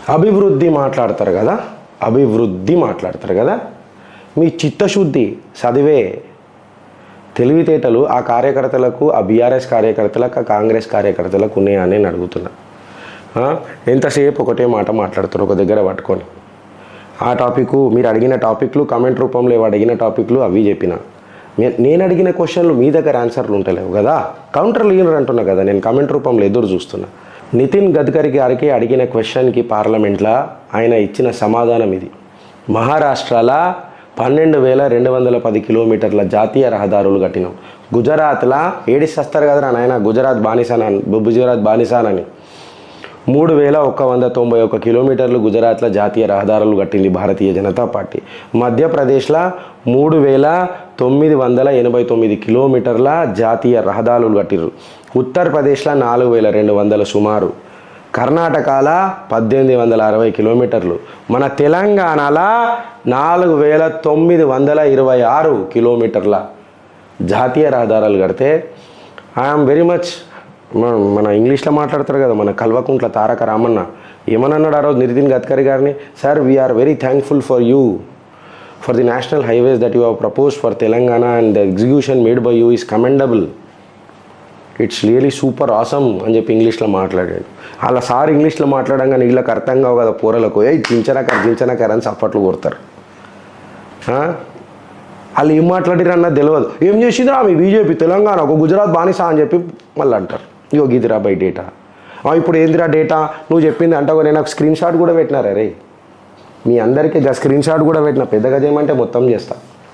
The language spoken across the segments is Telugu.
అభివృద్ధి మాట్లాడతారు కదా అభివృద్ధి మాట్లాడతారు కదా మీ చిత్తశుద్ధి చదివే తెలివితేటలు ఆ కార్యకర్తలకు ఆ బీఆర్ఎస్ కార్యకర్తలకు ఆ కాంగ్రెస్ కార్యకర్తలకు ఉన్నాయా అని నేను అడుగుతున్నా ఆ, ఎంతసేపు ఒకటే మాట మాట్లాడుతారు ఒక దగ్గర పట్టుకొని ఆ టాపిక్ మీరు అడిగిన టాపిక్లు కామెంట్ రూపంలో ఏవో అడిగిన టాపిక్లు అవి చెప్పిన నే- నేను అడిగిన క్వశ్చన్లు మీ దగ్గర ఆన్సర్లు ఉంటలేవు కదా కౌంటర్లు ఈయనరు అంటున్నా కదా నేను కామెంట్ రూపంలో ఎదురు చూస్తున్నా నితిన్ గడ్కరీ గారికి అడిగిన క్వశ్చన్కి పార్లమెంట్లో ఆయన ఇచ్చిన సమాధానం ఇది మహారాష్ట్రలో పన్నెండు వేల రెండు వందల పది కిలోమీటర్ల జాతీయ రహదారులు కట్టినాం గుజరాత్లో ఏడిస్తారు కదరా నాయన గుజరాత్ బానిసానని గుజరాత్ బానిసానని మూడు వేల ఒక్క వంద తొంభై ఒక్క కిలోమీటర్లు గుజరాత్లో జాతీయ రహదారులు కట్టింది భారతీయ జనతా పార్టీ మధ్యప్రదేశ్లో మూడు వేల తొమ్మిది వందల ఎనభై తొమ్మిది కిలోమీటర్ల జాతీయ రహదారులు కట్టిర్రు ఉత్తరప్రదేశ్లో నాలుగు వేల రెండు వందల సుమారు కర్ణాటకలో పద్దెనిమిది వందల అరవై కిలోమీటర్లు మన తెలంగాణలో నాలుగు వేల తొమ్మిది వందల ఇరవై ఆరు కిలోమీటర్ల జాతీయ రహదారులు కడితే ఐఎమ్ వెరీ మచ్ మన మన ఇంగ్లీష్లో మాట్లాడతారు కదా మన కల్వకుంట్ల తారక రామన్న ఏమన్నాడు ఆ రోజు నితిన్ గడ్కరీ గారిని sir we are very thankful for you for the national highways that you have propose for Telangana and the execution made by you is commendable it's really super awesome అని చెప్పి ఇంగ్లీష్లో మాట్లాడాడు అలా సార్ ఇంగ్లీష్లో మాట్లాడంగా నీళ్ళకి అర్థం కావు కదా పూరలకు ఏ జించనకర్ జించనకర్ అని చప్పట్లు కొడతారు ఆ? వాళ్ళు ఏం మాట్లాడిరు అన్నది తెలియదు ఏం చేసిందిరా మీ బీజేపీ తెలంగాణ ఒక గుజరాత్ బానిసా అని చెప్పి మళ్ళీ అంటారు ఇగో గిదిరా బై డేటా ఆ, ఇప్పుడు ఏందిరా డేటా నువ్వు చెప్పింది అంటావు నేను నాకు స్క్రీన్ షాట్ కూడా పెట్టినారా రే మీ అందరికీ గా స్క్రీన్ షాట్ కూడా పెట్టిన పెద్దగా చేయమంటే మొత్తం చేస్తా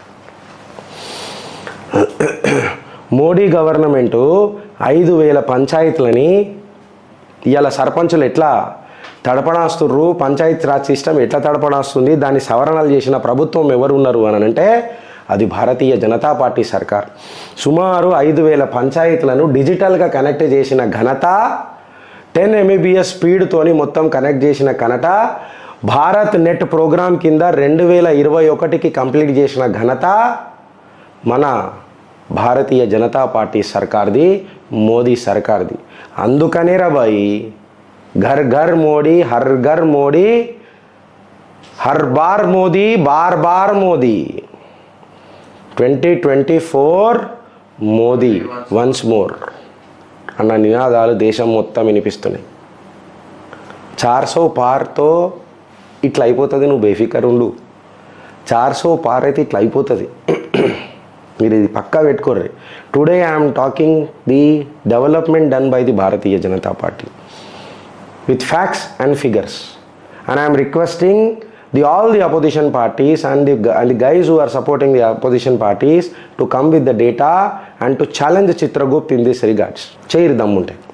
మోడీ గవర్నమెంటు ఐదు వేల పంచాయతీలని ఇవాళ సర్పంచులు ఎట్లా తడపడాస్తుర్రు పంచాయతీ రాజ్ సిస్టమ్ ఎట్లా తడపడాస్తుంది దాన్ని సవరణలు చేసిన ప్రభుత్వం ఎవరు ఉన్నారు అని అంటే అది భారతీయ జనతా పార్టీ సర్కార్ సుమారు ఐదు వేల పంచాయతీలను డిజిటల్గా కనెక్ట్ చేసిన ఘనత టెన్ ఎంబీబీఎస్ స్పీడ్తోని మొత్తం కనెక్ట్ చేసిన ఘనత భారత్ నెట్ ప్రోగ్రామ్ కింద రెండు వేల ఇరవై ఒకటికి కంప్లీట్ చేసిన ఘనత మన భారతీయ జనతా పార్టీ సర్కార్ది మోదీ సర్కార్ది అందుకనే రా బాయి ఘర్ ఘర్ మోడీ హర్ ఘర్ మోడీ హర్ బార్ మోదీ బార్ బార్ Modi twenty twenty four Modi once more అన్న నినాదాలు దేశం మొత్తం వినిపిస్తున్నాయి చార్సో పార్తో ఇట్లా అయిపోతుంది నువ్వు బేఫికర్ ఉండు చార్సో పార్ అయితే ఇట్లా అయిపోతుంది మీరు ఇది పక్కా పెట్టుకోర్రి today I'm talking the development done by the Bharatiya Janata Party with facts and figures. And I am requesting the all the opposition parties and the, and the guys who are supporting the opposition parties to come with the data and to challenge Chitragupt in this regards. చేయరు దమ్ముంటే